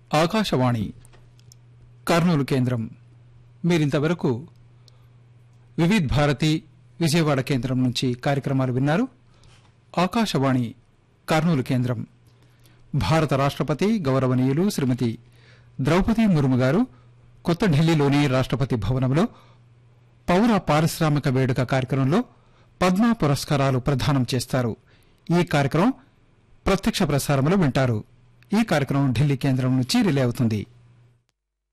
ఆకాశవాణి కర్నూలు కేంద్రం మీరింతవరకు వివిధ్ భారతి విజయవాడ కేంద్రం నుంచి కార్యక్రమాలు విన్నారు ఆకాశవాణి కర్నూలు కేంద్రం భారత రాష్ట్రపతి గౌరవనీయులు శ్రీమతి ద్రౌపది ముర్ము గారు కొత్త ఢిల్లీలోని రాష్ట్రపతి భవనంలో పౌర పారిశ్రామిక వేడుక కార్యక్రమంలో పద్మ పురస్కారాలు ప్రదానం చేస్తారు ఈ కార్యక్రమం ప్రత్యక్ష ప్రసారంలో వింటారు ఈ కార్యక్రమం ఢిల్లీ కేంద్రం నుంచి రిలే అవుతుంది